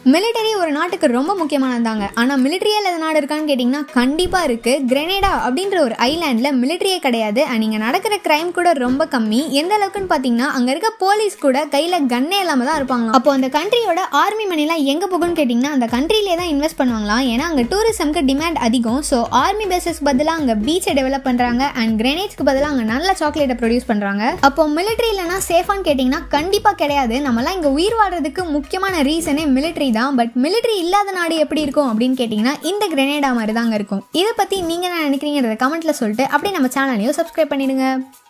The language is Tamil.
மிலிட்டரி ஒரு நாட்டுக்கு ரொம்ப முக்கியமானதாங்க ஆனால் மிலிட்டரியே இல்லாத நாடு இருக்கான்னு கேட்டிங்கன்னா கண்டிப்பாக இருக்குது கிரெனேடா அப்படின்ற ஒரு ஐலாண்டில் மிலிட்டரியே கிடையாது அண்ட் இங்கே நடக்கிற கிரைம் கூட ரொம்ப கம்மி எந்த அளவுக்குன்னு பார்த்தீங்கன்னா அங்கே இருக்க போலீஸ் கூட கையில் கன்னே இல்லாமல் தான் இருப்பாங்க அப்போ அந்த கண்ட்ரியோட ஆர்மி மணிலாம் எங்கே போகும்னு கேட்டிங்கன்னா அந்த கண்ட்ரிலே தான் இன்வெஸ்ட் பண்ணுவாங்களாம் ஏன்னா அங்கே டூரிசம்க்கு டிமாண்ட் அதிகம் ஸோ ஆர்மி பேஸஸ்க்கு பதிலாக அங்கே பீச்சை டெவலப் பண்ணுறாங்க அண்ட் கிரெனேட்ஸ்க்கு பதிலாக அங்கே நல்ல சாக்லேட்டை ப்ரொடியூஸ் பண்ணுறாங்க அப்போ மிலிட்டரி இல்லைனா சேஃபான்னு கேட்டிங்கன்னா கண்டிப்பாக கிடையாது நம்மலாம் இங்கே உயிர் வாழ்றதுக்கு முக்கியமான ரீசனே மிலிட்டரி தான் பட் மிலிட்டரி இல்லாத நாடு எப்படி இருக்கும் அப்படின்னு கேட்டிங்கன்னா இந்த கிரெனேடா மாதிரி தாங்க இருக்கும் இதை பற்றி நீங்கள் என்ன நினைக்கிறீங்கிறத கமெண்ட்டில் சொல்லிட்டு அப்படியே நம்ம சேனலையும் சப்ஸ்கிரைப் பண்ணிடுங்க